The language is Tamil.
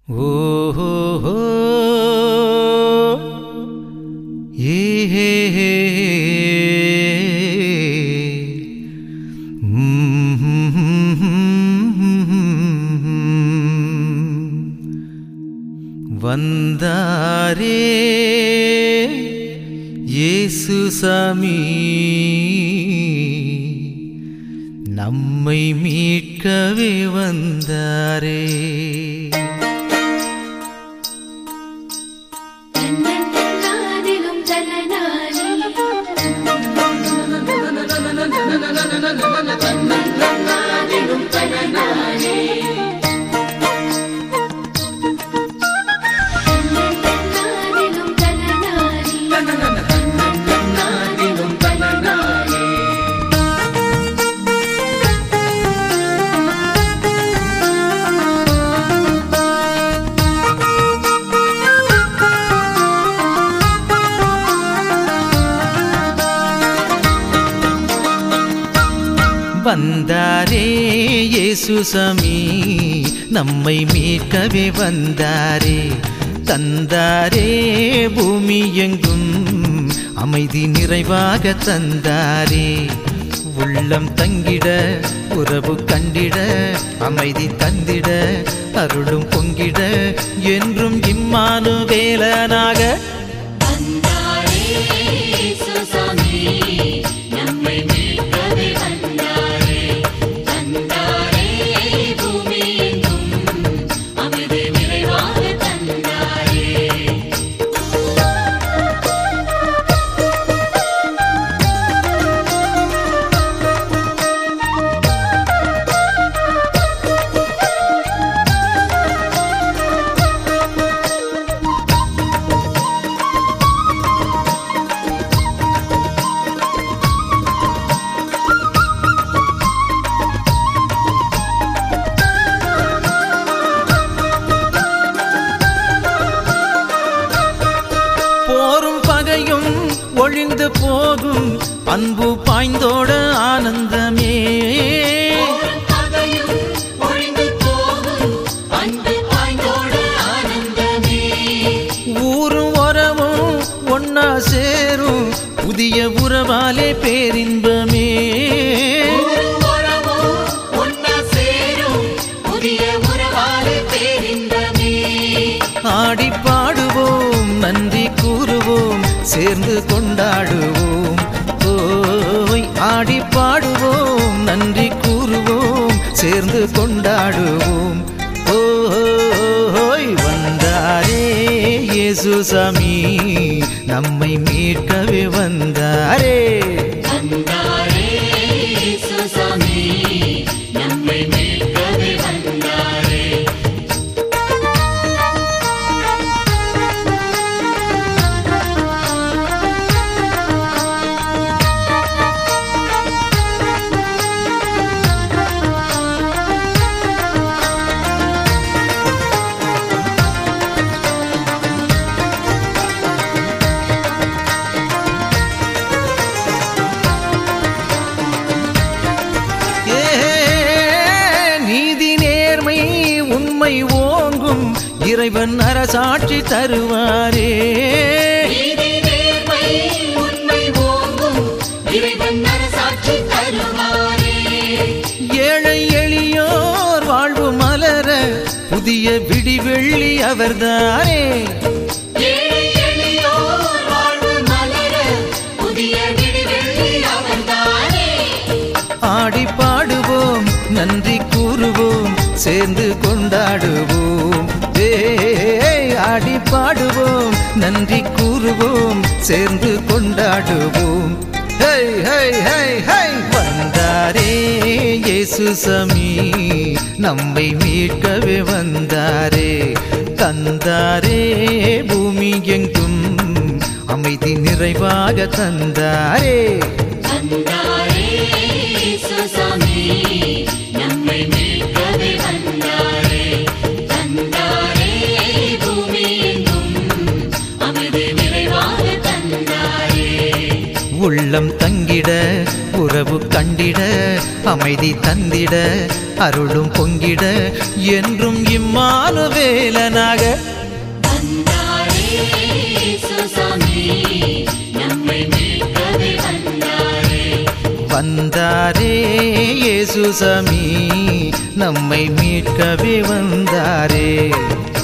ஓஹோ ஏ வந்தாரே இயேசு சாமி நம்மை மீட்கவே வந்தாரே தன்னன்னானிலும் தன்னனானே தன்னன்னானிலும் தன்னனானே தன்னன்னானிலும் தன்னனானே தன்னன்னானிலும் தன்னனானே வந்தாரே இயேசு சாமி நம்மை மீட்கவே வந்தாரே தந்தாரே பூமி எங்கும் அமைதி நிறைவாக தந்தாரே உள்ளம் தங்கிட உறவு கண்டிட அமைதி தந்திட அருளும் பொங்கிட என்றும் இம்மானு வேலனாக வந்தாரே இயேசுசாமி நம்மை மீட்கவே வந்தாரே வந்தாரே பூமி எங்கும் அமைதி நிறைவாக தந்தாரே போரும் பகையும் ஒழிந்து போகும் அன்பு பாய்ந்தோட ஆனந்தமே பகையும் ஒழிந்து போகும் அன்பு பாய்ந்தோட ஆனந்தமே ஊரும் உறவும் ஒன்னா சேரும் புதிய உறவாலே பேரின்பமே உறவோ ஒன்னா சேரும் புதிய உறவாலே பேரின்பமே ஆடி பாடுவோம் நன்றி கூறுவோம் சேர்ந்து கொண்டாடுவோம் ஓய் ஆடி பாடுவோம் நன்றி கூறுவோம் சேர்ந்து கொண்டாடுவோம் ஓய் வந்தாரே இயேசு சாமி நம்மை மீட்கவே வந்தாரே வந்தாரே இயேசுசாமி நம்மை மீட்கவே வந்தாரே ஏ, நீதி நேர்மை உண்மை ஓங்கும் இறைவன் அரசாட்சி தருவாரே நீதி நேர்மை உண்மை ஓங்கும் இறைவன் அரசாட்சி தருவாரே ஏழை எளியோர் வாழ்வு மலர புதிய விடிவெள்ளி அவர்தானே ஏழை எளியோர் வாழ்வு மலர புதிய விடிவெள்ளி அவர்தானே ஆடி பாடுவோம் நன்றி கூறுவோம் சேர்ந்து கொண்டாடுவோம் ஏ ஆடி பாடுவோம் நன்றி கூறுவோம் சேர்ந்து கொண்டாடுவோம் ஹை ஹை ஹை ஹை வந்தாரே இயேசு சாமி நம்மை மீட்கவே வந்தாரே தந்தாரே பூமி எங்கும் அமைதி நிறைவாக தந்தாரே வந்தாரே இயேசுசாமி நம்மை மீட்கவே வந்தாரே வந்தாரே பூமி எங்கும் அமைதி நிறைவாக தந்தாரே உள்ளம் தங்கிட உறவு உறவு கண்டிட அமைதி தந்திட அருளும் பொங்கிட என்றும் இம்மானுவேலனாக வந்தாரே இயேசுசாமி நம்மை மீட்கவே வந்தாரே வந்தாரே இயேசுசாமி நம்மை மீட்கவே வந்தாரே